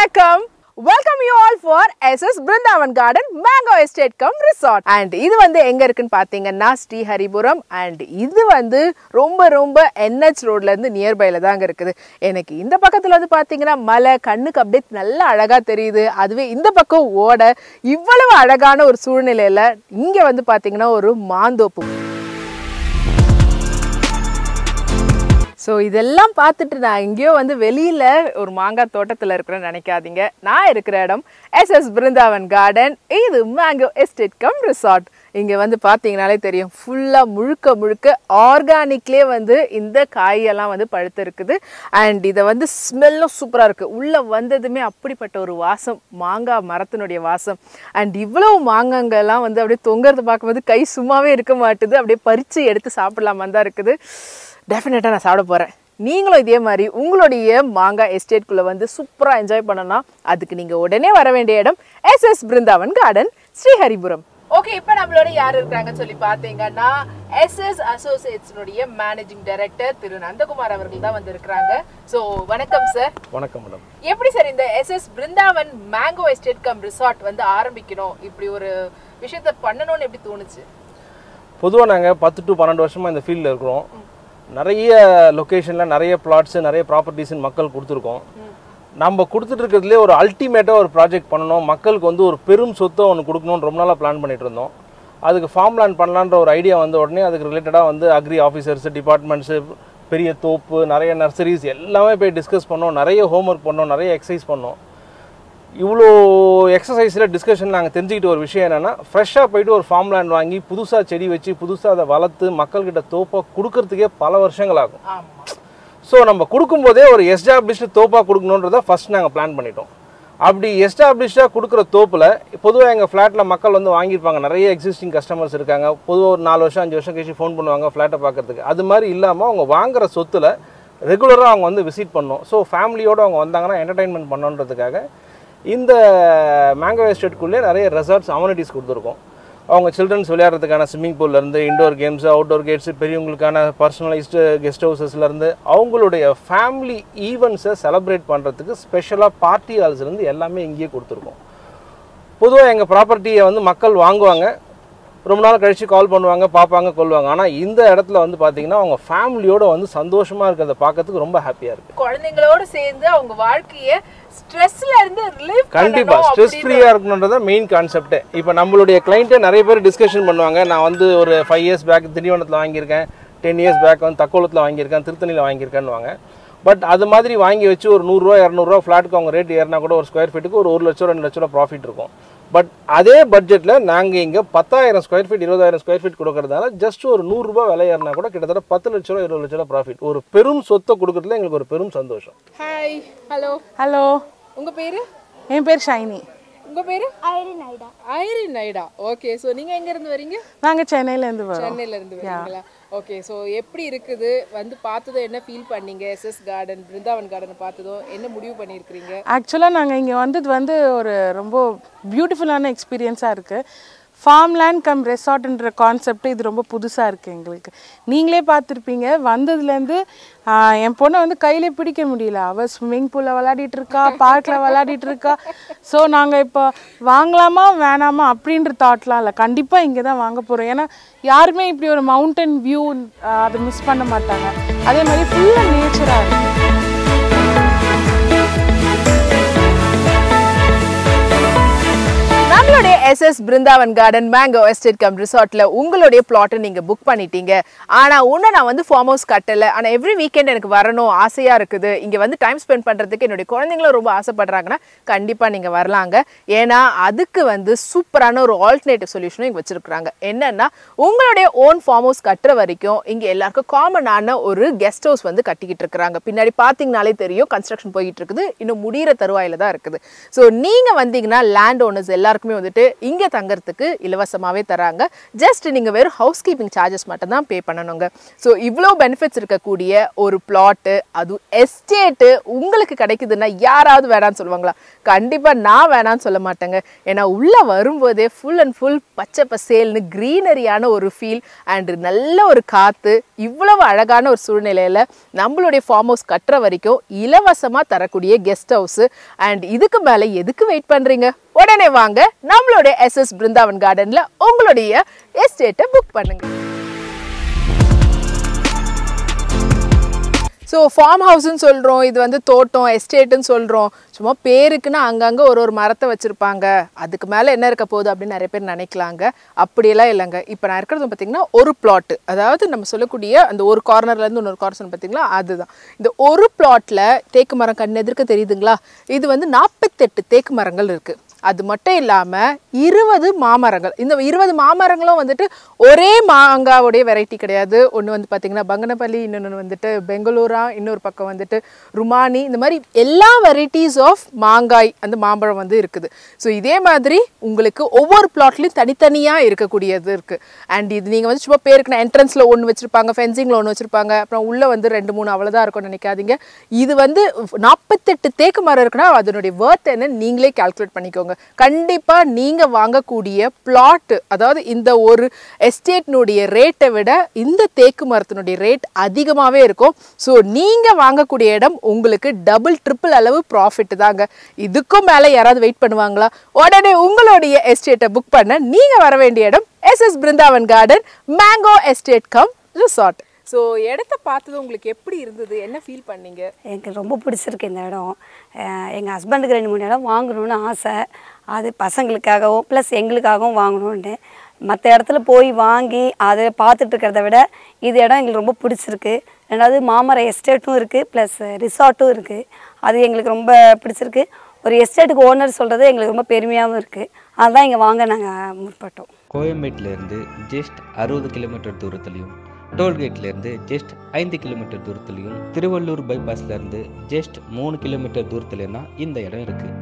வணக்கம் welcome you all for SS Brindavan garden mango estate cum resort and இது வந்து எங்க இருக்குன்னு பாத்தீங்கன்னா ஸ்ரீஹரிபுரம் அண்ட் இது வந்து ரொம்ப ரொம்ப என்ஹெச் ரோட்ல இருந்து நியர்பைல தாங்க இருக்குது எனக்கு இந்த பக்கத்துல வந்து பாத்தீங்கன்னா மலை கண்ணுக்கு அப்படியே நல்லா அழகா தெரியுது அதுவே இந்த பக்கம் ஓட இவ்வளவு அழகான ஒரு சூழ்நிலையில இங்க வந்து பாத்தீங்கன்னா ஒரு மாந்தோப்பு ஸோ இதெல்லாம் பார்த்துட்டு நான் எங்கேயோ வந்து வெளியில் ஒரு மாங்காய் தோட்டத்தில் இருக்கிறேன்னு நினைக்காதீங்க நான் இருக்கிற இடம் எஸ்எஸ் பிருந்தாவன் கார்டன் இது மேங்கோ எஸ்டேட் கம் ரிசார்ட் இங்கே வந்து பார்த்தீங்கனாலே தெரியும் ஃபுல்லாக முழுக்க முழுக்க ஆர்கானிக்லேயே வந்து இந்த காயெல்லாம் வந்து பழுத்து இருக்குது அண்ட் இதை வந்து ஸ்மெல்லும் சூப்பராக இருக்குது உள்ளே வந்ததுமே அப்படிப்பட்ட ஒரு வாசம் மாங்காய் மரத்தினுடைய வாசம் அண்ட் இவ்வளவு மாங்காங்கெல்லாம் வந்து அப்படியே தொங்குறத பார்க்கும்போது கை சும்மாவே இருக்க மாட்டுது அப்படியே பறித்து எடுத்து சாப்பிடலாமான்னு தான் இருக்குது டெஃபினட்டாக நான் சாப்பிட போகிறேன் நீங்களும் இதே மாதிரி உங்களுடைய மாங்காய் எஸ்டேட்குள்ளே வந்து சூப்பராக என்ஜாய் பண்ணணும் அதுக்கு நீங்கள் உடனே வர வேண்டிய இடம் SS Brindavan garden Sriharipuram okay இப்போ நம்மளோட யார் இருக்காங்கன்னு சொல்லி பார்த்தீங்கன்னா எஸ்எஸ் அசோசியேட்ஸினுடைய மேனேஜிங் டைரக்டர் திரு நந்தகுமார் அவர்கள் தான் வந்து இருக்கிறாங்க ஸோ வணக்கம் சார் வணக்கம் மேடம் எப்படி சார் இந்த SS Brindavan mango estate cum resort வந்து ஆரம்பிக்கணும் இப்படி ஒரு விஷயத்த பண்ணணும்னு எப்படி தோணுச்சு பொதுவாக நாங்கள் பத்து டு பன்னெண்டு வருஷமாக இந்த ஃபீல்டில் இருக்கிறோம் நிறைய லொக்கேஷனில் நிறைய பிளாட்ஸு நிறைய ப்ராப்பர்ட்டிஸ்ன்னு மக்கள் கொடுத்துருக்கோம் நம்ம கொடுத்துட்டு இருக்கிறதுலே ஒரு அல்டிமேட்டாக ஒரு ப்ராஜெக்ட் பண்ணணும் மக்களுக்கு வந்து ஒரு பெரும் சொத்தை ஒன்று கொடுக்கணும்னு ரொம்ப நாளாக பிளான் பண்ணிட்டு இருந்தோம் அதுக்கு ஃபார்ம் லேண்ட் பண்ணலான்ற ஒரு ஐடியா வந்த உடனே அதுக்கு ரிலேட்டடாக வந்து அக்ரி ஆஃபீஸர்ஸ் டிபார்ட்மெண்ட்ஸு பெரிய தோப்பு நிறைய நர்சரிஸ் எல்லாமே போய் டிஸ்கஸ் பண்ணோம் நிறைய ஹோம்ஒர்க் பண்ணோம் நிறைய எக்ஸசைஸ் பண்ணோம் இவ்வளோ எக்ஸசைஸில் டிஸ்கஷன் நாங்கள் தெரிஞ்சுக்கிட்ட ஒரு விஷயம் என்னென்னா ஃப்ரெஷ்ஷாக போயிட்டு ஒரு ஃபார்ம் லேண்ட் வாங்கி புதுசாக செடி வச்சு புதுசாக அதை வளர்த்து மக்கள்கிட்ட தோப்பாக கொடுக்கறதுக்கே பல வருஷங்கள் ஆகும் ஆமா ஸோ நம்ம கொடுக்கும்போதே ஒரு எஸ்டாப்ளிஷ்டு தோப்பாக கொடுக்கணுன்றதை ஃபர்ஸ்ட் நாங்கள் பிளான் பண்ணிட்டோம் அப்படி எஸ்டாப்ளிஷ்டாக கொடுக்குற தோப்பில் பொதுவாக எங்கள் ஃப்ளாட்டில் மக்கள் வந்து வாங்கியிருப்பாங்க நிறைய எக்ஸிஸ்டிங் கஸ்டமர்ஸ் இருக்காங்க பொதுவாக ஒரு நாலு வருஷம் அஞ்சு வருஷம் கழிச்சு ஃபோன் பண்ணுவாங்க ஃப்ளாட்டை பார்க்கறதுக்கு அது மாதிரி இல்லாமல் அவங்க வாங்குற சொத்துல ரெகுலராக அவங்க வந்து விசிட் பண்ணணும் ஸோ ஃபேமிலியோடு அவங்க வந்தாங்கன்னா என்டர்டைன்மெண்ட் பண்ணணுன்றதுக்காக இந்த மேங்கோ எஸ்டேட்குள்ளே நிறைய ரெசார்ட்ஸ் அம்யூனிட்டிஸ் கொடுத்துருக்கோம் அவங்க சில்ட்ரன்ஸ் விளையாடுறதுக்கான ஸ்விம்மிங் பூல்லேருந்து இண்டோர் கேம்ஸ் அவுட்டோர் கேட்ஸ் பெரியவங்களுக்கான பர்சனலைஸ்டு கெஸ்ட் ஹவுசஸ்லேருந்து அவங்களுடைய ஃபேமிலி ஈவெண்ட்ஸை செலிப்ரேட் பண்ணுறதுக்கு ஸ்பெஷலாக பார்ட்டி ஹால்ஸ்லேருந்து எல்லாமே இங்கேயே கொடுத்துருக்கோம் பொதுவாக எங்கள் ப்ராப்பர்ட்டியை வந்து மக்கள் வாங்குவாங்க ரொம்ப நாள் கழித்து கால் பண்ணுவாங்க பார்ப்பாங்க கொள்வாங்க ஆனால் இந்த இடத்துல வந்து பார்த்தீங்கன்னா அவங்க ஃபேமிலியோட வந்து சந்தோஷமாக இருக்கிறத பார்க்கறதுக்கு ரொம்ப ஹாப்பியாக இருக்குது குழந்தைங்களோட சேர்ந்து அவங்க வாழ்க்கைய ஸ்ட்ரெஸ்ல இருந்து ரிலீவ் கண்டிப்பா ஸ்ட்ரெஸ் ஃப்ரீயா இருக்கணுன்றத மெயின் கான்செப்டே இப்போ நம்மளுடைய கிளைண்ட்டே நிறைய பேர் டிஸ்கஷன் பண்ணுவாங்க நான் வந்து ஒரு ஃபைவ் இயர்ஸ் பேக் திண்டிவனத்தில் வாங்கியிருக்கேன் டென் இயர்ஸ் பேக் வந்து தக்கோலத்தில் வாங்கியிருக்கேன் திருத்தணியில் வாங்கியிருக்கேன்னு பட் அது மாதிரி வாங்கி வச்சு ஒரு நூறுரூவா இரநூறுவா ஃப்ளாட்டுக்கு அவங்க ரேட் ஏறினா கூட ஒரு ஸ்கொயர் ஃபீட்டுக்கு ஒரு ஒரு லட்சம் ரெண்டு லட்ச ரூபா ப்ராஃபிட் இருக்கும் பட் அதே பட்ஜெட்டில் நாங்கள் இங்கே பத்தாயிரம் ஸ்கொயர் ஃபீட் இருபதாயிரம் ஸ்கொயர் ஃபீட் கொடுக்கறதால ஜஸ்ட் ஒரு நூறுரூபா விலை ஏறினா கூட கிட்டத்தட்ட பத்து லட்ச ரூபா இருபது லட்ச ரூபா ப்ராஃபிட் ஒரு பெரும் சொத்தை கொடுக்கறதுல எங்களுக்கு ஒரு பெரும் சந்தோஷம் ஹாய் ஹலோ ஹலோ உங்க பேரு என் பேர் ஷைனி உங்க பேரு ஐரின் ஐடா ஐரின் நைடா ஓகே சோ நீங்க எங்க இருந்து வரீங்க நாங்கள் சென்னையிலேருந்து வரோம் சென்னையில இருந்து வரீங்களா ஓகே சோ எப்படி இருக்குது வந்து பார்த்ததும் என்ன ஃபீல் பண்ணீங்க எஸ்எஸ் கார்டன் பிருந்தாவன் கார்டன் பார்த்ததும் என்ன முடிவு பண்ணியிருக்கிறீங்க ஆக்சுவலாக நாங்கள் இங்கே வந்தது வந்து ஒரு ரொம்ப பியூட்டிஃபுல்லான எக்ஸ்பீரியன்ஸாக இருக்குது ஃபார்ம் லேண்ட் கம் ரெசார்ட்ன்ற கான்செப்ட் இது ரொம்ப புதுசாக இருக்குது எங்களுக்கு நீங்களே பார்த்துருப்பீங்க வந்ததுலேருந்து ஆஹ், என் பொண்ணை வந்து கையிலே பிடிக்க முடியல அவள் ஸ்விம்மிங் பூலில் விளையாடிட்டு இருக்கா பார்க்கில் விளையாடிட்டு இருக்கா ஸோ நாங்கள் இப்போ வாங்கலாமா வேணாமா அப்படின்ற தாட்லாம் இல்லை கண்டிப்பாக இங்கே தான் வாங்க போகிறோம் ஏன்னா யாருமே இப்படி ஒரு மவுண்டன் வியூ அதை மிஸ் பண்ண மாட்டாங்க அதே மாதிரி ஃபுல்லாக நேச்சராக இருக்குது நம்மளுடைய SS Brindavan garden mango estate cum ரிசார்ட்ல உங்களுடைய பிளாட்டை நீங்க புக் பண்ணிட்டீங்க ஆனா இன்னும் நான் வந்து ஃபார்ம் ஹவுஸ் கட்டல ஆனா எவ்ரி வீக்கெண்ட் எனக்கு வரணும் ஆசையா இருக்குது இங்க வந்து டைம் ஸ்பெண்ட் பண்றதுக்கு என்னுடைய குழந்தைங்களும் ரொம்ப ஆசைப்படுறாங்கன்னா கண்டிப்பா நீங்க வரலாங்க ஏன்னா அதுக்கு வந்து சூப்பரான ஒரு ஆல்டர்னேட்டிவ் சொல்யூஷனும் இங்க வச்சிருக்காங்க என்னன்னா உங்களுடைய ஓன் ஃபார்ம் ஹவுஸ் கட்டுற வரைக்கும் இங்க எல்லாருக்கும் காமனான ஒரு கெஸ்ட் ஹவுஸ் வந்து கட்டிக்கிட்டு இருக்கிறாங்க பின்னாடி பாத்தீங்கனாலே தெரியும் கன்ஸ்ட்ரக்ஷன் போயிட்டு இருக்குது இன்னும் முடியிற தருவாயில தான் இருக்குது ஸோ நீங்க வந்தீங்கன்னா லேண்ட் ஓனர்ஸ் எல்லாருக்குமே எல்லாருக்குமே வந்துட்டு இங்கே தங்கறதுக்கு இலவசமாகவே தராங்க ஜஸ்ட் நீங்கள் வெறும் ஹவுஸ் கீப்பிங் சார்ஜஸ் மட்டும் தான் பே பண்ணணுங்க ஸோ இவ்வளோ பெனிஃபிட்ஸ் இருக்கக்கூடிய ஒரு பிளாட்டு அதுவும் எஸ்டேட்டு உங்களுக்கு கிடைக்குதுன்னா யாராவது வேணான்னு சொல்லுவாங்களா கண்டிப்பாக நான் வேணான்னு சொல்ல மாட்டேங்க ஏன்னா உள்ளே வரும்போதே ஃபுல் அண்ட் ஃபுல் பச்சை பசேல்னு க்ரீனரியான ஒரு ஃபீல் அண்ட் நல்ல ஒரு காற்று இவ்வளவு அழகான ஒரு சூழ்நிலையில் நம்மளுடைய ஃபார்ம் ஹவுஸ் கட்டுற வரைக்கும் இலவசமாக தரக்கூடிய கெஸ்ட் ஹவுஸு அண்ட் இதுக்கு மேலே எதுக்கு வெயிட் பண்ணுறீங்க உடனே வாங்க நம்மளுடைய எஸ்எஸ் பிருந்தாவன் கார்டனில் உங்களுடைய எஸ்டேட்டை புக் பண்ணுங்க ஸோ ஃபார்ம் ஹவுஸ்னு சொல்கிறோம் இது வந்து தோட்டம் எஸ்டேட்டுன்னு சொல்கிறோம் சும்மா பேருக்குன்னு அங்கங்கே ஒரு ஒரு மரத்தை வச்சுருப்பாங்க அதுக்கு மேலே என்ன இருக்க போகுது அப்படின்னு நிறைய பேர் நினைக்கலாங்க அப்படியெல்லாம் இல்லைங்க இப்போ நான் இருக்கிறது பார்த்தீங்கன்னா ஒரு பிளாட்டு அதாவது நம்ம சொல்லக்கூடிய அந்த ஒரு கார்னர்லேருந்து இன்னொரு கார்னர் பார்த்தீங்களா அதுதான் இந்த ஒரு பிளாட்டில் தேக்கு மரம் கண் எதிர்க்க தெரியுதுங்களா இது வந்து நாற்பத்தெட்டு தேக்கு மரங்கள் இருக்குது அது மட்டும் இல்லாமல் இருபது மாமரங்கள் இந்த இருபது மாமரங்களும் வந்துட்டு ஒரே மாங்காவுடைய வெரைட்டி கிடையாது ஒன்று வந்து பார்த்திங்கன்னா பங்கனப்பள்ளி இன்னொன்று வந்துட்டு பெங்களூரா இன்னொரு பக்கம் வந்துட்டு ருமானி இந்த மாதிரி எல்லா வெரைட்டிஸ் ஆஃப் மாங்காய் அந்த மாம்பழம் வந்து இருக்குது ஸோ இதே மாதிரி உங்களுக்கு ஒவ்வொரு பிளாட்லையும் தனித்தனியாக இருக்கக்கூடியது இருக்குது அண்ட் இது நீங்கள் வந்து சும்மா பேருக்கு என்ட்ரன்ஸில் ஒன்று வச்சுருப்பாங்க ஃபென்சிங்கில் ஒன்று வச்சுருப்பாங்க அப்புறம் உள்ளே வந்து ரெண்டு மூணு அவ்வளோதான் இருக்கும்னு நினைக்காதீங்க இது வந்து நாற்பத்தெட்டு தேக்கு மரம் இருக்குன்னா அதனுடைய வேர்த் என்ன நீங்களே கால்குலேட் பண்ணிக்கோங்க கண்டிப்பாக நீங்கள் வாங்கக்கூடிய பிளாட் அதாவது இந்த ஒரு எஸ்டேட்னுடைய ரேட்டை விட இந்த தேக்கு மரத்தினுடைய ரேட் அதிகமாகவே இருக்கும் ஸோ நீங்கள் வாங்கக்கூடிய இடம் உங்களுக்கு டபுள் ட்ரிபிள் அளவு ப்ராஃபிட் தாங்க இதுக்கும் மேலே யாராவது வெயிட் பண்ணுவாங்களா உடனே உங்களுடைய எஸ்டேட்டை புக் பண்ண நீங்கள் வர வேண்டிய இடம் SS Brindavan garden mango estate cum resort so இடத்த பார்த்தது உங்களுக்கு எப்படி இருந்தது என்ன ஃபீல் பண்ணீங்க எனக்கு ரொம்ப பிடிச்சிருக்கு இந்த இடம் எங்கள் ஹஸ்பண்டுக்கு ரெண்டு மூணு இடம் வாங்கணும்னு ஆசை அது பசங்களுக்காகவும் ப்ளஸ் எங்களுக்காகவும் வாங்கணுன்ட்டு மற்ற இடத்துல போய் வாங்கி அதை பார்த்துட்டு இருக்கிறத விட இது இடம் எங்களுக்கு ரொம்ப பிடிச்சிருக்கு ரெண்டாவது மாமர எஸ்டேட்டும் இருக்குது ப்ளஸ் ரிசார்ட்டும் இருக்குது அது எங்களுக்கு ரொம்ப பிடிச்சிருக்கு ஒரு எஸ்டேட்டுக்கு ஓனர் சொல்கிறது எங்களுக்கு ரொம்ப பெருமையாகவும் இருக்குது அதுதான் இங்கே வாங்க நாங்கள் முற்பட்டோம் கோயம்பேட்டிலேருந்து ஜஸ்ட் அறுபது கிலோமீட்டர் தூரத்துலையும் டோல்கேட்லேருந்து ஜஸ்ட் ஐந்து கிலோமீட்டர் தூரத்துலையும் திருவள்ளூர் பைபாஸ்லேருந்து ஜஸ்ட் மூணு கிலோமீட்டர் தூரத்துலேயும் தான் இந்த இடம் இருக்குது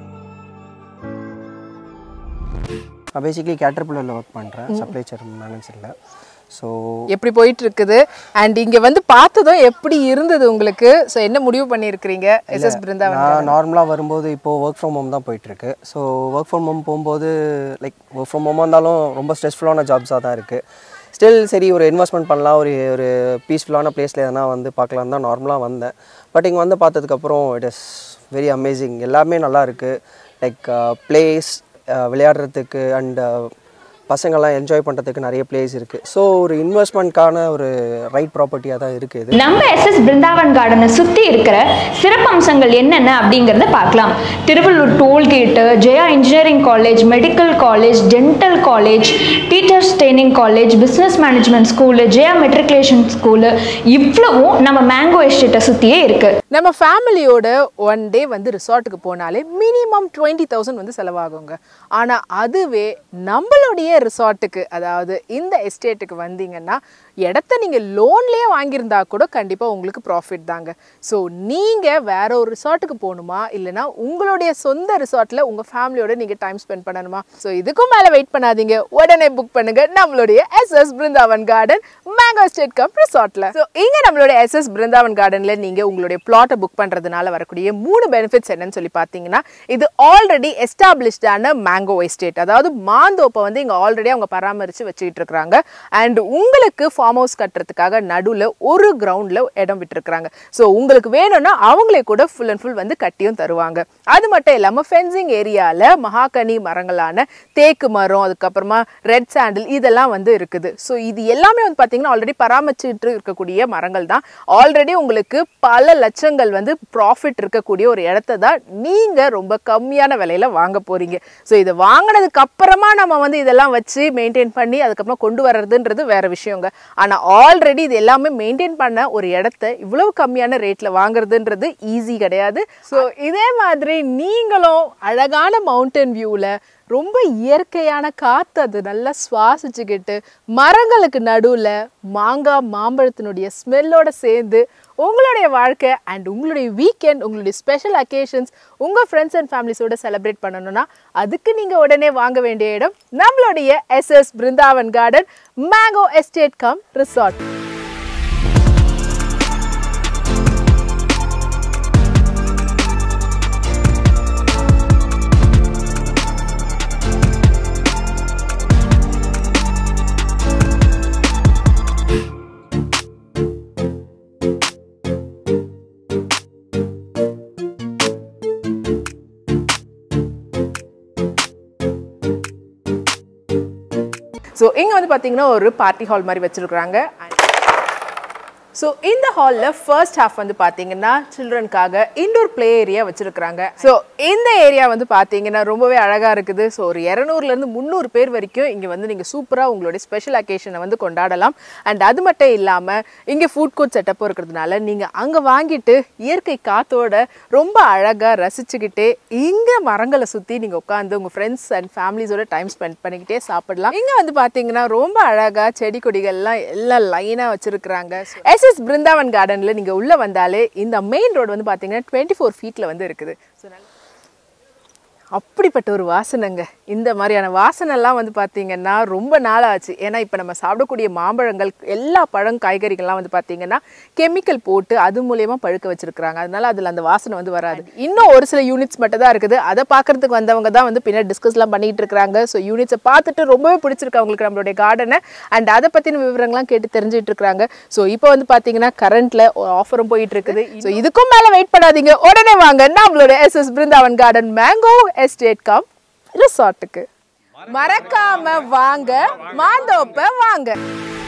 நான் பேசிக்கலி கேட்டர்பில்லரில் ஒர்க் பண்ணுறேன் சப்ளை சேர் மேனேஜரில் ஸோ எப்படி போயிட்டு இருக்குது அண்ட் இங்க வந்து பார்த்ததும் எப்படி இருந்தது உங்களுக்கு ஸோ என்ன முடிவு பண்ணியிருக்கிறீங்க எஸ்எஸ் பிருந்தாவன் நான் நார்மலாக வரும்போது இப்போது ஒர்க் ஃப்ரம் ஹோம் தான் போயிட்டுருக்கு ஸோ ஒர்க் ஃப்ரம் ஹோம் போகும்போது லைக் ஒர்க் ஃப்ரம் ஹோமாக இருந்தாலும் ரொம்ப ஸ்ட்ரெஸ்ஃபுல்லான ஜாப்ஸாக தான் இருக்குது ஸ்டில் சரி ஒரு இன்வெஸ்ட்மெண்ட் பண்ணலாம் ஒரு ஒரு பீஸ்ஃபுல்லான பிளேஸில் எதனா வந்து பார்க்கலாம் தான் நார்மலாக வந்தேன் பட் இங்கே வந்து பார்த்ததுக்கப்புறம் இட் இஸ் வெரி அமேசிங் எல்லாமே நல்லா இருக்குது லைக் பிளேஸ் விளையாடுறதுக்கு அண்ட் பசங்கள்லாம் என்ஜாய் பண்ணுறதுக்கு நிறைய பிளேஸ் இருக்குது ஸோ ஒரு இன்வெஸ்ட்மெண்ட்கான ஒரு ரைட் ப்ராப்பர்ட்டியாக தான் இருக்குது இது நம்ம எஸ்எஸ் பிருந்தாவன் கார்டனை சுற்றி இருக்கிற சிறப்பம்சங்கள் என்னென்ன அப்படிங்கிறத பார்க்கலாம் Tiruvallur toll gate Jaya engineering college medical college dental college teachers training college business management school Jaya matriculation school இவ்வளவும் நம்ம மேங்கோ எஸ்டேட்டை சுற்றியே இருக்குது நம்ம ஃபேமிலியோட ஒன் டே வந்து ரிசார்ட்டுக்கு போனாலே மினிமம் டுவெண்ட்டி தௌசண்ட் வந்து செலவாகுங்க ஆனால் அதுவே நம்மளுடைய ரிசார்ட்டுக்கு அதாவது இந்த எஸ்டேட்டுக்கு வந்தீங்கன்னா இடத்த நீங்கள் லோன்லேயே வாங்கியிருந்தா கூட கண்டிப்பாக உங்களுக்கு ப்ராஃபிட் தாங்க ஸோ நீங்கள் வேற ஒரு ரிசார்ட்டுக்கு போகணுமா இல்லைனா உங்களுடைய சொந்த ரிசார்ட்டில் உங்கள் ஃபேமிலியோட நீங்கள் டைம் ஸ்பெண்ட் பண்ணணுமா ஸோ இதுக்கும் மேலே வெயிட் பண்ணாதீங்க உடனே புக் பண்ணுங்க நம்மளுடைய SS Brindavan garden mango estate cum ரிசார்ட்டில் ஸோ இங்கே நம்மளுடைய எஸ்எஸ் பிருந்தாவன் கார்டனில் நீங்கள் உங்களுடைய பிளாட்டை புக் பண்ணுறதுனால வரக்கூடிய மூணு பெனிஃபிட்ஸ் என்னன்னு சொல்லி பார்த்தீங்கன்னா இது ஆல்ரெடி எஸ்டாப்ளிஷ்டான மேங்கோ எஸ்டேட் அதாவது மாந்தோப்பை வந்து இங்கே ஆல்ரெடி அவங்க பராமரித்து வச்சுக்கிட்டு இருக்கிறாங்க அண்ட் உங்களுக்கு ஃபார்ம் ஹவுஸ் கட்டுறதுக்காக நடுவில் ஒரு கிரவுண்டில் இடம் விட்டுருக்குறாங்க ஸோ உங்களுக்கு வேணும்னா அவங்களே கூட ஃபுல் அண்ட் ஃபுல் வந்து கட்டியும் தருவாங்க அது மட்டும் இல்லாமல் ஃபென்சிங் ஏரியாவில் மகாகனி மரங்களான தேக்கு மரம் அதுக்கப்புறமா ரெட் சாண்டில் இதெல்லாம் வந்து இருக்குது ஸோ இது எல்லாமே வந்து பார்த்தீங்கன்னா ஆல்ரெடி பராமரிச்சுட்டு இருக்கக்கூடிய மரங்கள் தான் ஆல்ரெடி உங்களுக்கு பல லட்சங்கள் வந்து ப்ராஃபிட் இருக்கக்கூடிய ஒரு இடத்த தான் நீங்கள் ரொம்ப கம்மியான விலையில வாங்க போறீங்க ஸோ இதை வாங்கினதுக்கு அப்புறமா நம்ம வந்து இதெல்லாம் வச்சு மெயின்டைன் பண்ணி அதுக்கப்புறம் கொண்டு வர்றதுன்றது வேற விஷயங்க ஆனால் ஆல்ரெடி இது எல்லாமே மெயின்டைன் பண்ண ஒரு இடத்த இவ்வளவு கம்மியான ரேட்ல வாங்குறதுன்றது ஈஸி கிடையாது ஸோ இதே மாதிரி நீங்களும் அழகான மவுண்டன் வியூவில் ரொம்ப இயற்கையான காற்று அது நல்லா சுவாசிச்சுக்கிட்டு மரங்களுக்கு நடுவில் மாங்காய் மாம்பழத்தினுடைய ஸ்மெல்லோட சேர்ந்து உங்களுடைய வாழ்க்கை அண்ட் உங்களுடைய வீக்கெண்ட் உங்களுடைய ஸ்பெஷல் அக்கேஷன்ஸ் உங்கள் ஃப்ரெண்ட்ஸ் அண்ட் ஃபேமிலிஸோட செலிப்ரேட் பண்ணணும்னா அதுக்கு நீங்கள் உடனே வாங்க வேண்டிய இடம் நம்மளுடைய SS Brindavan garden mango estate cum resort so இங்கே வந்து பார்த்தீங்கன்னா ஒரு பார்ட்டி ஹால் மாதிரி வச்சுருக்குறாங்க ஸோ இந்த ஹாலில் ஃபர்ஸ்ட் ஹாஃப் வந்து பார்த்தீங்கன்னா சில்ட்ரனுக்காக இண்டோர் ப்ளே ஏரியா வச்சுருக்குறாங்க ஸோ இந்த ஏரியா வந்து பார்த்தீங்கன்னா ரொம்பவே அழகாக இருக்குது ஸோ ஒரு இரநூறுலேருந்து முந்நூறு பேர் வரைக்கும் இங்கே வந்து நீங்கள் சூப்பராக உங்களுடைய ஸ்பெஷல் அக்கேஷனை வந்து கொண்டாடலாம் அண்ட் அது மட்டும் இல்லாமல் இங்கே ஃபுட் கோர்ட் செட்டப்பும் இருக்கிறதுனால நீங்கள் அங்கே வாங்கிட்டு இயற்கை காத்தோட ரொம்ப அழகாக ரசிச்சுக்கிட்டே இங்கே மரங்களை சுற்றி நீங்கள் உட்காந்து உங்கள் ஃப்ரெண்ட்ஸ் அண்ட் ஃபேமிலிஸோட டைம் ஸ்பெண்ட் பண்ணிக்கிட்டே சாப்பிடலாம் இங்கே வந்து பார்த்தீங்கன்னா ரொம்ப அழகாக செடி கொடிகள்லாம் எல்லாம் லைனாக வச்சுருக்குறாங்க எஸ்எஸ் பிருந்தாவன் கார்டனில் நீங்கள் உள்ளே வந்தாலே இந்த மெயின் ரோடு வந்து பார்த்தீங்கன்னா டுவெண்ட்டி ஃபோர் ஃபீட்டில் வந்து இருக்குது ஸோ அப்படிப்பட்ட ஒரு வாசனைங்க இந்த மாதிரியான வாசனைலாம் வந்து பார்த்தீங்கன்னா ரொம்ப நாள் ஆச்சு ஏன்னா இப்போ நம்ம சாப்பிடக்கூடிய மாம்பழங்கள் எல்லா பழம் காய்கறிகள்லாம் வந்து பார்த்தீங்கன்னா கெமிக்கல் போட்டு அது மூலியமா பழுக்க வச்சிருக்கிறாங்க அதனால அதில் அந்த வாசனை வந்து வராது இன்னும் ஒரு சில யூனிட்ஸ் மட்டும் தான் இருக்குது அதை பார்க்கறதுக்கு வந்தவங்க தான் வந்து பின்னாடி டிஸ்கஸ்லாம் பண்ணிட்டு இருக்காங்க ஸோ யூனிட்ஸை பார்த்துட்டு ரொம்பவே பிடிச்சிருக்கு அவங்களுக்கு நம்மளுடைய கார்டனை அண்ட் அதை பற்றின விவரங்கள்லாம் கேட்டு தெரிஞ்சுட்டு இருக்காங்க ஸோ இப்போ வந்து பார்த்தீங்கன்னா கரண்ட்ல ஒரு ஆஃபரும் போயிட்டு இருக்குது ஸோ இதுக்கும் மேலே வெயிட் பண்ணாதீங்க உடனே வாங்க நம்மளோட SS Brindavan garden mango estate cum ரிசார்ட்டுக்கு மறக்காம வாங்க மாந்தோப்ப வாங்க